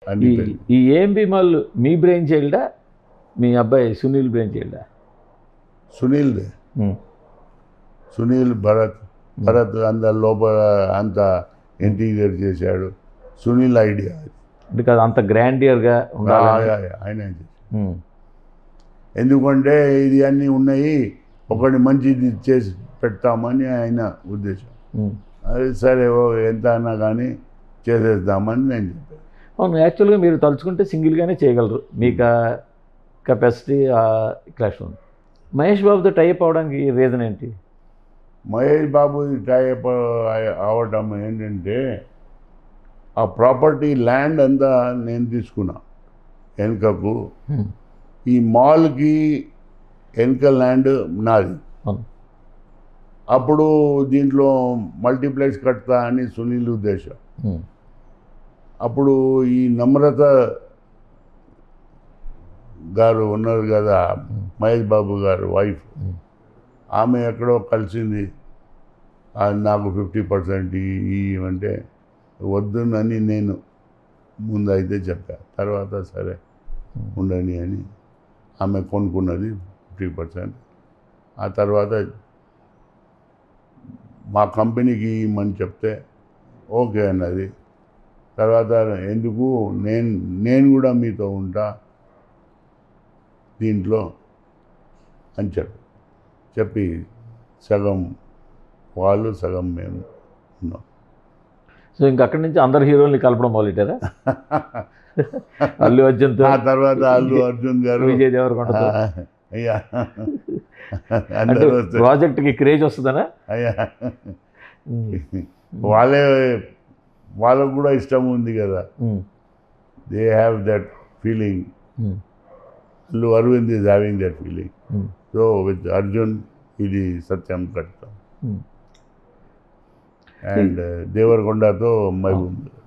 అన్ని ఈ పెళ్లి ఈ ఏఎంబి మాల్ మీ బ్రెయిన్ చైల్డా మీ అబ్బాయి సునీల్ బ్రెయిన్ చైల్డా సునీల్ సునీల్ భరత్ భరత్ అంత లోపల అంత ఇంటీరియర్ చేశాడు సునీల్ ఐడియా అంటే కాదు అంత గ్రాండియర్గా ఉండాలి ఆయన ఎందుకంటే ఇది అన్నీ ఉన్నాయి ఒకటి మంచిది చేసి పెడతామని ఆయన ఉద్దేశం అది సరే ఓ ఎంత అన్నా కానీ చేసేద్దామని నేను చెప్పాను అవును యాక్చువల్గా మీరు తలుచుకుంటే సింగిల్గానే చేయగలరు మీకు కెపాసిటీ క్లాష్ ఉంది మహేష్ బాబుతో టైప్ అవడానికి రీజన్ ఏంటి మహేష్ బాబు టైప్ అవటం ఏంటంటే ఆ ప్రాపర్టీ ల్యాండ్ అంతా నేను తీసుకున్నా వెనుకకు ఈ మాల్కి వెనుక ల్యాండ్ నాది అవును అప్పుడు దీంట్లో మల్టీప్లెక్స్ కడతా అని సునీల్ ఉద్దేశం ఉమ్. అప్పుడు ఈ నమ్రత గారు ఉన్నారు కదా మహేష్ బాబు గారు వైఫ్ ఉమ్. ఆమె ఎక్కడో కలిసింది "ఆ, నాకు ఫిఫ్టీ పర్సెంట్ అంటే వద్దునని నేను ముందు అయితే చెప్పా తర్వాత సరే ఉండని అని ఆమె కొనుక్కున్నది ఫిఫ్టీ పర్సెంట్ ఆ తర్వాత మా కంపెనీకి ఇమ్మని చెప్తే ఓకే అన్నది తర్వాత ఎందుకు నేను నేను కూడా మీతో ఉంటా దీంట్లో అని చెప్పి చెప్పి సగం వాళ్ళు సగం మేము ఉన్నాం సో ఇంక అక్కడి నుంచి అందరు హీరోల్ని కలపడం మొదలెట్టారా అల్లు అర్జున్తో ఆ తర్వాత అల్లు అర్జున్ గారు విజయ్ దేవరకొండతో ఆ, అయ్యా అంటే అందరూ వస్తారు. ప్రాజెక్ట్కి క్రేజ్ వస్తుందనా అయ్యా వాళ్ళే వాళ్ళకు కూడా ఇష్టం ఉంది కదా they have that feeling Allu Aravind is having that feeling so with Arjun ఇది సత్యం కడతాం అండ్ దేవరకొండతో మహబూబ్